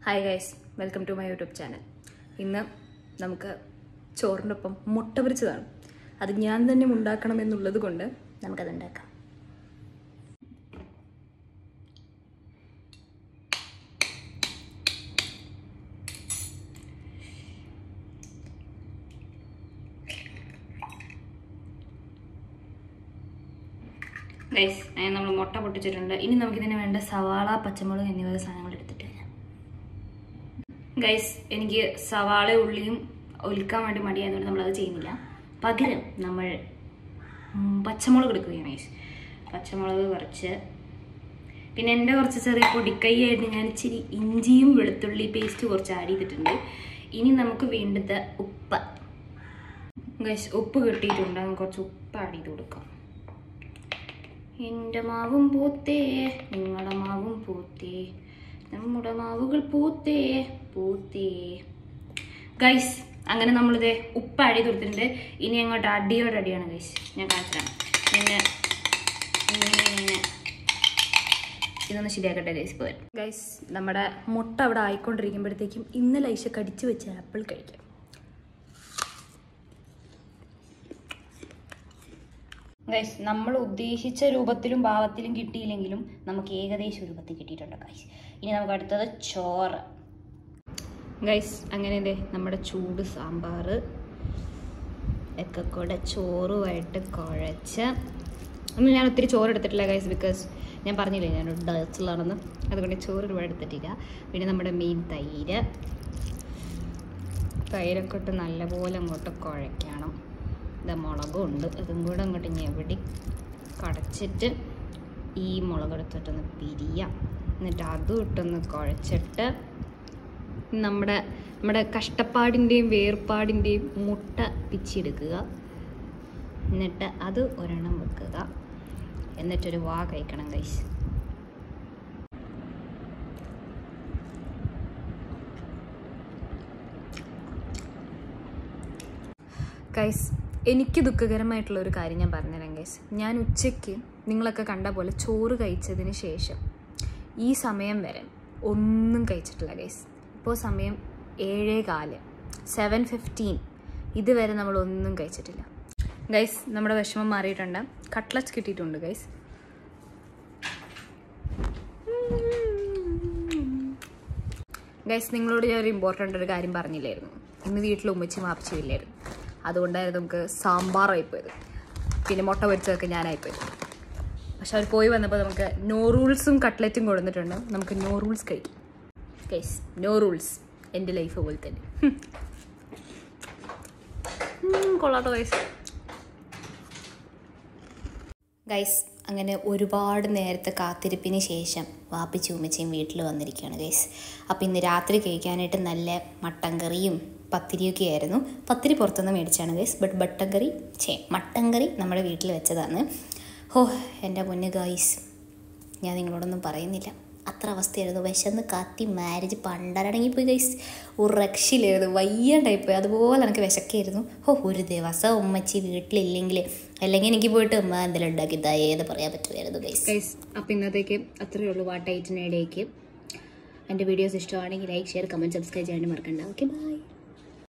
hi guys welcome to my YouTube channel ഇന്ന് നമുക്ക് ചോറിൻ്റെ ഒപ്പം മുട്ട പൊരിച്ചതാണ് അത് ഞാൻ തന്നെ ഉണ്ടാക്കണം എന്നുള്ളത് കൊണ്ട് നമുക്കത് ഉണ്ടാക്കാം ഗൈസ് നമ്മൾ മുട്ട പൊട്ടിച്ചിട്ടുണ്ട് ഇനി നമുക്കിതിന് വേണ്ട സവാള പച്ചമുളക് എന്നിവ സാധനങ്ങൾ എടുത്തിട്ട് വരാം ഗൈസ് എനിക്ക് സവാള ഉള്ളിയും ഒലിക്കാൻ വേണ്ടി മടിയായതുകൊണ്ട് നമ്മളത് ചെയ്യുന്നില്ല പകരം നമ്മൾ ഉം, പച്ചമുളക് എടുക്കുകയാണ് ഗൈസ് പച്ചമുളക് കുറച്ച് പിന്നെ എൻ്റെ കുറച്ച് ചെറിയ പൊടിക്കൈയായിട്ട് ഞാൻ ഇച്ചിരി ഇഞ്ചിയും വെളുത്തുള്ളി പേസ്റ്റ് കുറച്ച് ആഡ് ചെയ്തിട്ടുണ്ട് ഇനി നമുക്ക് വേണ്ടത് ഉപ്പ് ഗൈസ് ഉപ്പ് കിട്ടിയിട്ടുണ്ട് നമുക്ക് കുറച്ച് ഉപ്പ് ആഡ് ചെയ്ത് കൊടുക്കാം എൻ്റെ മാവും പൂത്തേ നിങ്ങളുടെ മാവും പൂത്തേ നമ്മുടെ മാവുകൾ പൂത്തേ പൂത്തേ ഗൈസ് അങ്ങനെ നമ്മളിത് ഉപ്പ് ആഡ് ചെയ്ത് കൊടുത്തിട്ടുണ്ട് ഇനി അങ്ങോട്ട് അടിയോട് അടിയാണ് ഗൈസ് ഞാൻ കാണിച്ചതാണ് പിന്നെ ഇങ്ങനെ ഇങ്ങനെ ഇതൊന്ന് ശരിയാക്കട്ടെ ഗൈസ് പോയി ഗൈസ് നമ്മുടെ മുട്ട അവിടെ ആയിക്കൊണ്ടിരിക്കുമ്പോഴത്തേക്കും ഇന്നലെ ഐശ കടിച്ചു വെച്ച ആപ്പിൾ കഴിക്കാം ഗൈസ് നമ്മൾ ഉദ്ദേശിച്ച രൂപത്തിലും ഭാവത്തിലും കിട്ടിയില്ലെങ്കിലും നമുക്ക് ഏകദേശ രൂപത്തിൽ കിട്ടിയിട്ടുണ്ട് ഗൈസ് ഇനി നമുക്ക് അടുത്തത് ചോറ് ഗൈസ് അങ്ങനെ ഇതേ നമ്മുടെ ചൂട് സാമ്പാർ ഒക്കെ കൂടെ ചോറുമായിട്ട് കുഴച്ച് ഒന്നും ഞാൻ ഒത്തിരി ചോറ് എടുത്തിട്ടില്ല ഗൈസ് ബിക്കോസ് ഞാൻ പറഞ്ഞില്ലേ ഞാനൊരു ഡയറ്റിലാണെന്ന് അതുകൊണ്ട് ചോറ് ഒരുപാട് എടുത്തിട്ടില്ല പിന്നെ നമ്മുടെ മെയിൻ തൈര് തൈരൊക്കെ ഇട്ട് നല്ലപോലെ അങ്ങോട്ട് കുഴയ്ക്കണം ഇത് മുളകും ഉണ്ട് അതും കൂടെ അങ്ങോട്ട് ഞെവിടി കടച്ചിട്ട് ഈ മുളക് എടുത്തിട്ടൊന്ന് പിരിയാം എന്നിട്ട് അതും ഇട്ടൊന്ന് കുഴച്ചിട്ട് നമ്മുടെ നമ്മുടെ കഷ്ടപ്പാടിൻ്റെയും വേർപാടിൻ്റെയും മുട്ട പിച്ചെടുക്കുക എന്നിട്ട് അത് ഒരെണ്ണം വെക്കുക എന്നിട്ടൊരു വാ കഴിക്കണം കൈസ് ഗൈസ് എനിക്ക് ദുഃഖകരമായിട്ടുള്ള ഒരു കാര്യം ഞാൻ പറഞ്ഞുതരാം ഗൈസ് ഞാൻ ഉച്ചയ്ക്ക് നിങ്ങളൊക്കെ കണ്ട പോലെ ചോറ് കഴിച്ചതിന് ശേഷം ഈ സമയം വരെ ഒന്നും കഴിച്ചിട്ടില്ല ഗൈസ് ഇപ്പോൾ സമയം ഏഴേ കാല് സെവൻ ഫിഫ്റ്റീൻ ഇതുവരെ നമ്മൾ ഒന്നും കഴിച്ചിട്ടില്ല ഗൈസ് നമ്മുടെ വിഷമം മാറിയിട്ടുണ്ട് കട്ട്ലറ്റ്സ് കിട്ടിയിട്ടുണ്ട് ഗൈസ് ഗൈസ് നിങ്ങളോട് ഞാൻ ഒരു ഇമ്പോർട്ടൻ്റ് ഒരു കാര്യം പറഞ്ഞില്ലായിരുന്നു ഇന്ന് വീട്ടിൽ ഉമ്മച്ചി മാപ്പിച്ചില്ലായിരുന്നു അതുകൊണ്ടായിരുന്നു നമുക്ക് സാമ്പാറായിപ്പോയത് പിന്നെ മുട്ട പൊരിച്ചതൊക്കെ ഞാനായിപ്പോയത് പക്ഷെ അവർ പോയി വന്നപ്പോൾ നമുക്ക് നോ റൂൾസും കട്ട്ലറ്റും കൊടുത്തിട്ടുണ്ട് നമുക്ക് നോ റൂൾസ് കഴിക്കാം ഗൈസ് നോ റൂൾസ് എൻ്റെ ലൈഫ് പോലെ തന്നെ ഉം, കൊള്ളാട്ടോ ഗൈസ് ഗൈസ് അങ്ങനെ ഒരുപാട് നേരത്തെ കാത്തിരിപ്പിന് ശേഷം വാപ്പിച്ചും ഉമ്മച്ചിയും വീട്ടിൽ വന്നിരിക്കുകയാണ് ഗൈസ് അപ്പോൾ ഇന്ന് രാത്രി കഴിക്കാനായിട്ട് നല്ല മട്ടൻ കറിയും പത്തിരിയൊക്കെ ആയിരുന്നു പത്തിരി പുറത്തുനിന്ന് മേടിച്ചാണ് ഗൈസ് ബട്ട് ബട്ടൻ കറി ചേ മട്ടൻ കറി നമ്മുടെ വീട്ടിൽ വെച്ചതാണ് ഹോ എൻ്റെ മുന്നേ ഗൈസ് ഞാൻ നിങ്ങളോടൊന്നും പറയുന്നില്ല അത്ര അവസ്ഥയായിരുന്നു വിശന്ന് കത്തി മാരേജ് പണ്ടരടങ്ങിപ്പോയി ഗൈസ് ഒരു രക്ഷയിലായിരുന്നു വയ്യാണ്ടായിപ്പോയി അതുപോലെ എനിക്ക് വിശക്കായിരുന്നു ഓ ഒരു ദിവസം ഉമ്മച്ചി വീട്ടിലില്ലെങ്കിൽ അല്ലെങ്കിൽ എനിക്ക് പോയിട്ട് ഉമ്മ എന്തെങ്കിലും ഉണ്ടാക്കി ഏത് പറയാൻ പറ്റുമായിരുന്നു ഗൈസ് ഗൈസ് അപ്പം ഇന്നത്തേക്ക് അത്രയേ ഉള്ളൂ വാട്ട് ഐറ്റിനിടയ്ക്ക് എൻ്റെ വീഡിയോസ് ഇഷ്ടമാണെങ്കിൽ ലൈക്ക് ഷെയർ കമൻറ്റ് സബ്സ്ക്രൈബ് ചെയ്യാണ്ട് മറക്കണ്ട ഓക്കെ ബൈ